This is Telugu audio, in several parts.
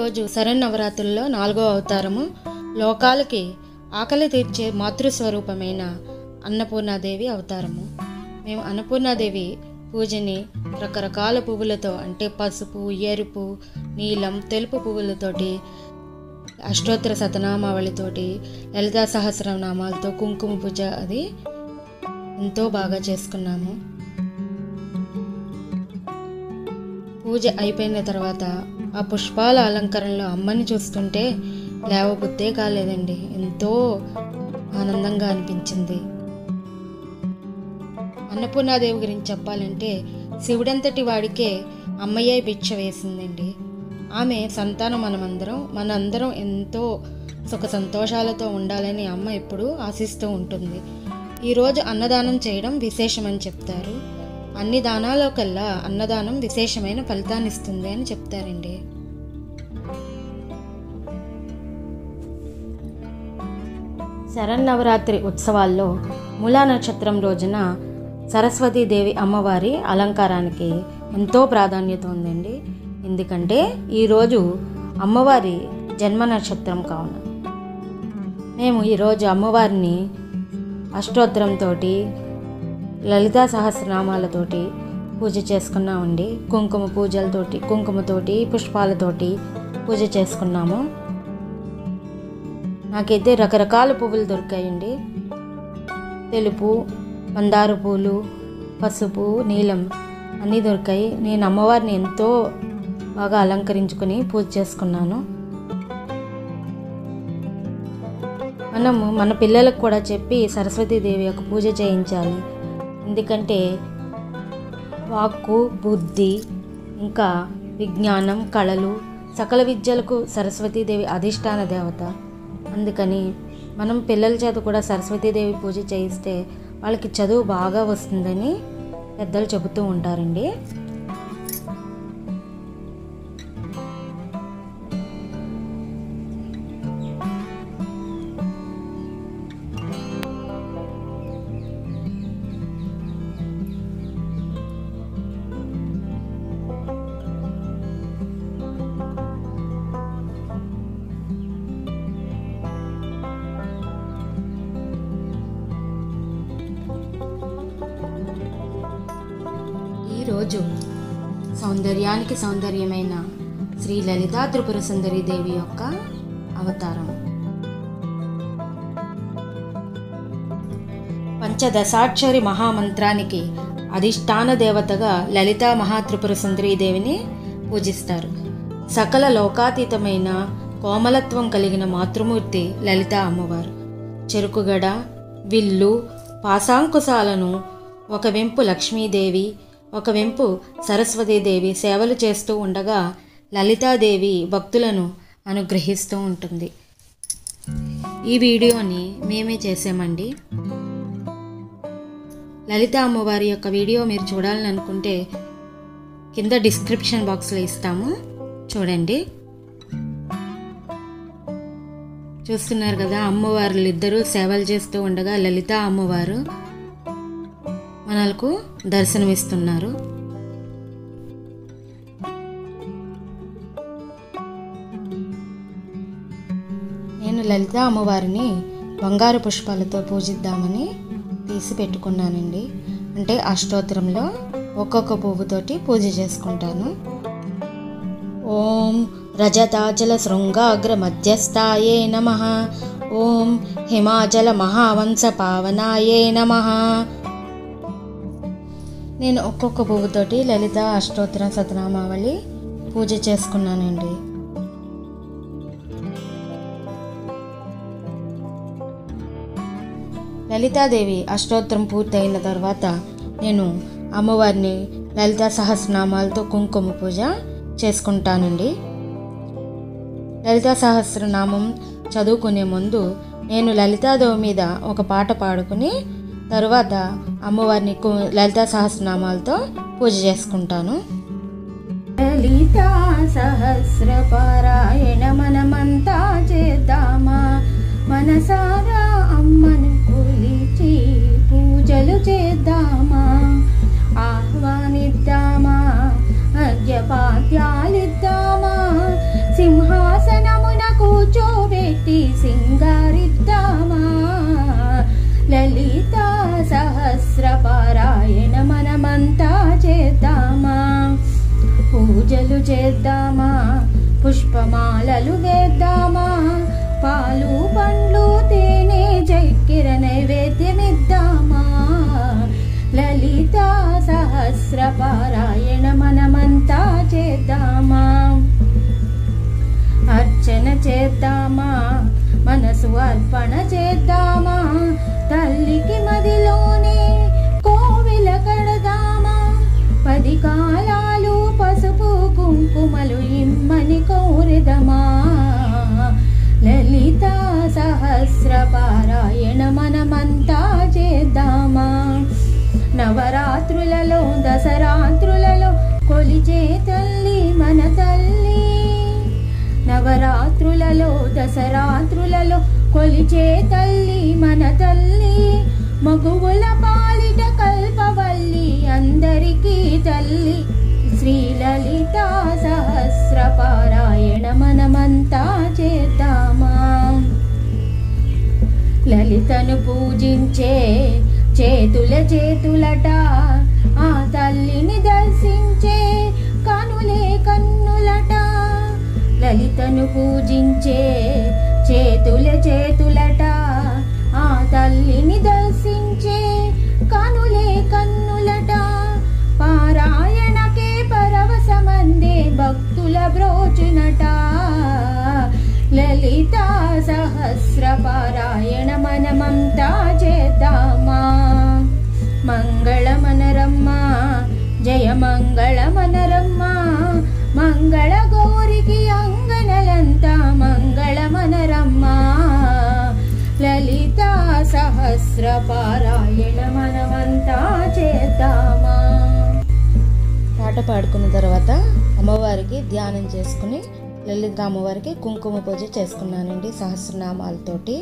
ఈరోజు శరన్నవరాత్రుల్లో నాలుగో అవతారము లోకాలకి ఆకలి తీర్చే మాతృస్వరూపమైన అన్నపూర్ణాదేవి అవతారము మేము అన్నపూర్ణాదేవి పూజని రకరకాల పువ్వులతో అంటే పసుపు ఎరుపు నీలం తెలుపు పువ్వులతోటి అష్టోత్తర శతనామావళితోటి లలితా సహస్రనామాలతో కుంకుమ పూజ అది ఎంతో బాగా చేసుకున్నాము పూజ అయిపోయిన తర్వాత ఆ పుష్పాల అలంకరణలో అమ్మని చూస్తుంటే లేవబుద్దే కాలేదండి ఎంతో ఆనందంగా అనిపించింది అన్నపూర్ణాదేవి గురించి చెప్పాలంటే శివుడంతటి వాడికే అమ్మయ్య భిక్ష వేసిందండి ఆమె సంతానం మనమందరం మనందరం ఎంతో సుఖ సంతోషాలతో ఉండాలని అమ్మ ఎప్పుడూ ఆశిస్తూ ఉంటుంది ఈరోజు అన్నదానం చేయడం విశేషమని చెప్తారు అన్ని దానాల్లో కల్లా అన్నదానం విశేషమైన ఫలితాన్ని ఇస్తుంది అని చెప్తారండి శరన్నవరాత్రి ఉత్సవాల్లో మూలా నక్షత్రం రోజున సరస్వతీదేవి అమ్మవారి అలంకారానికి ఎంతో ప్రాధాన్యత ఉందండి ఎందుకంటే ఈరోజు అమ్మవారి జన్మ నక్షత్రం కావున మేము ఈరోజు అమ్మవారిని అష్టోత్తరంతో లలితా సహస్రనామాలతోటి పూజ చేసుకున్నామండి కుంకుమ పూజలతోటి కుంకుమతోటి పుష్పాలతోటి పూజ చేసుకున్నాము నాకైతే రకరకాల పువ్వులు దొరికాయండి తెలుపు మందార పూలు పసుపు నీలం అన్నీ దొరికాయి నేను అమ్మవారిని ఎంతో బాగా అలంకరించుకొని పూజ చేసుకున్నాను మనము మన పిల్లలకు కూడా చెప్పి సరస్వతీదేవి యొక్క పూజ చేయించాలి ఎందుకంటే వాక్కు బుద్ధి ఇంకా విజ్ఞానం కళలు సకల విద్యలకు సరస్వతీదేవి అధిష్టాన దేవత అందుకని మనం పిల్లల చేత కూడా సరస్వతీదేవి పూజ చేయిస్తే వాళ్ళకి చదువు బాగా వస్తుందని పెద్దలు చెబుతూ ఉంటారండి ఈరోజు సౌందర్యానికి సౌందర్యమైన శ్రీ లలితా త్రిపుర సుందరి దేవి యొక్క అవతారం పంచదశాక్షరి మహామంత్రానికి అధిష్టాన దేవతగా లలితా మహాత్రిపుర సుందరీ దేవిని పూజిస్తారు సకల లోకాతీతమైన కోమలత్వం కలిగిన మాతృమూర్తి లలితా అమ్మవారు చెరుకుగడ విల్లు పాశాంకుశాలను ఒక వెంపు లక్ష్మీదేవి ఒక వెంపు సరస్వతీదేవి సేవలు చేస్తూ ఉండగా లలితాదేవి భక్తులను అనుగ్రహిస్తూ ఉంటుంది ఈ వీడియోని మేమే చేసామండి లలిత అమ్మవారి యొక్క వీడియో మీరు చూడాలని అనుకుంటే కింద డిస్క్రిప్షన్ బాక్స్లో ఇస్తాము చూడండి చూస్తున్నారు కదా అమ్మవార్లు ఇద్దరు సేవలు చేస్తూ ఉండగా లలిత అమ్మవారు మనకు దర్శనమిస్తున్నారు నేను లలిత అమ్మవారిని బంగారు పుష్పాలతో పూజిద్దామని తీసి పెట్టుకున్నానండి అంటే అష్టోత్తరంలో ఒక్కొక్క పువ్వుతోటి పూజ చేసుకుంటాను ఓం రజతాచల శృంగాగ్ర మధ్యస్థాయే నమ ఓం హిమాచల మహావంశ పావనాయే నమ నేను ఒక్కొక్క పువ్వుతోటి లలిత అష్టోత్తర సతనామావళి పూజ చేసుకున్నానండి లలితాదేవి అష్టోత్తరం పూర్తయిన తర్వాత నేను అమ్మవారిని లలితా సహస్రనామాలతో కుంకుమ పూజ చేసుకుంటానండి లలితా సహస్రనామం చదువుకునే ముందు నేను లలితాదేవి మీద ఒక పాట పాడుకుని తరువాత అమ్మవారిని కు- లలితా సహస్రనామాలతో పూజ చేసుకుంటాను లలితా సహస్ర పారాయణ మనమంతా చేద్దామా మనసారా అమ్మను కొలిచి పూజలు చేద్దామా ఆహ్వానిద్దామా అర్ఘ్యపాద్యాలిద్దామా సింహా పూజలు చేద్దామా పుష్పమాలలు వేద్దామా పాలు పండ్లు తేనె చక్కెర నైవేద్యమిద్దామా లలిత సహస్ర పారాయణ మనమంతా చేద్దామా అర్చన చేద్దామా మనసు అర్పణ చేద్దామా తల్లికి మదిలోనే కోవిల కడదామా పది కాలాలు పసుపు కుంకుమలు ఇమ్మని కోరెదమా లలిత సహస్ర పారాయణ మనమంతా చేద్దామా నవరాత్రులలో దసరాత్రులలో కొలిచే తల్లి మన తల్లి నవరాత్రులలో దసరాత్రులలో కొలిచే తల్లి మన తల్లి మగువుల పాలిట కల్పవల్లి అందరికీ తల్లి శ్రీలలిత సహస్ర పారాయణ మనమంతా చేద్దామా లలితను పూజించే చేతుల చేతులట ఆ తల్లిని దర్శించే కనులే కన్నులట లలితను పూజించే చేతుల చేతులట ఆ తల్లిని దర్శించే కనులే కన్నులట పారాయణకే పరవశమందే భక్తుల బ్రోచునట లలిత సహస్ర పారాయణ మనమంతా చేద్దామా మంగళమనరమ్మ జయ మంగళమనరమ్మ మంగళ గౌరికి అంగనలంతా మంగళమనరమ్మ లలిత సహస్ర పారాయణ మనమంతా చేద్దామా పాట పాడుకున్న తర్వాత అమ్మవారికి ధ్యానం చేసుకుని లలిత అమ్మవారికి కుంకుమ పూజ చేసుకున్నానండి సహస్రనామాలతోటి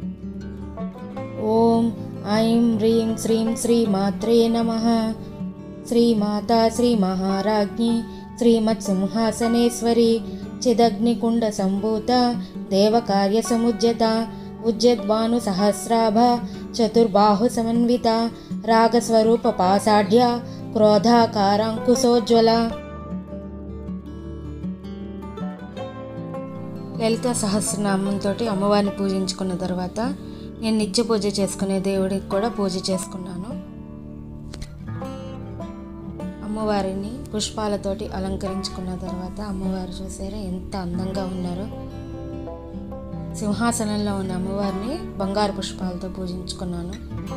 ఓం ఐం హ్రీం శ్రీం శ్రీ మాత్రే నమ శ్రీ మాతా శ్రీ మహారాజ్ఞి శ్రీమత్ సింహాసనేశ్వరి చిదగ్నికుండ సంభూత దేవకార్య సముజ్యత ఉజ్జద్వాను సహస్రాభ చతుర్బాహు సమన్విత రాగస్వరూప పాసాఢ్య క్రోధాకారాంకుశోజ్వల లలిత సహస్రనామంతో అమ్మవారిని పూజించుకున్న తర్వాత నేను నిత్య పూజ చేసుకునే దేవుడికి కూడా పూజ చేసుకున్నాను అమ్మవారిని పుష్పాలతోటి అలంకరించుకున్న తర్వాత అమ్మవారు చూసారా ఎంత అందంగా ఉన్నారో సింహాసనంలో ఉన్న అమ్మవారిని బంగారు పుష్పాలతో పూజించుకున్నాను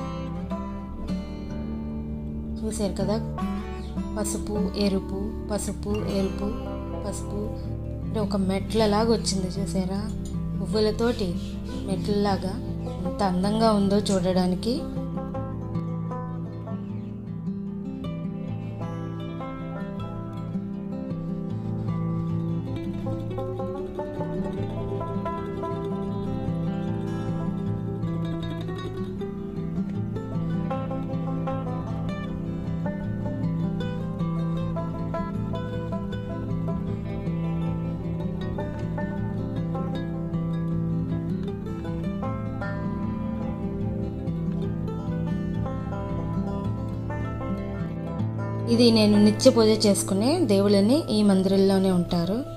చూశారు కదా పసుపు ఎరుపు పసుపు ఎరుపు పసుపు అంటే ఒక మెట్లలాగా వచ్చింది చూసారా పువ్వులతోటి మెట్లలాగా ఎంత అందంగా ఉందో చూడడానికి ఇది నేను నిత్య పూజ చేసుకునే దేవుళ్ళని ఈ మందిరంలోనే ఉంటారు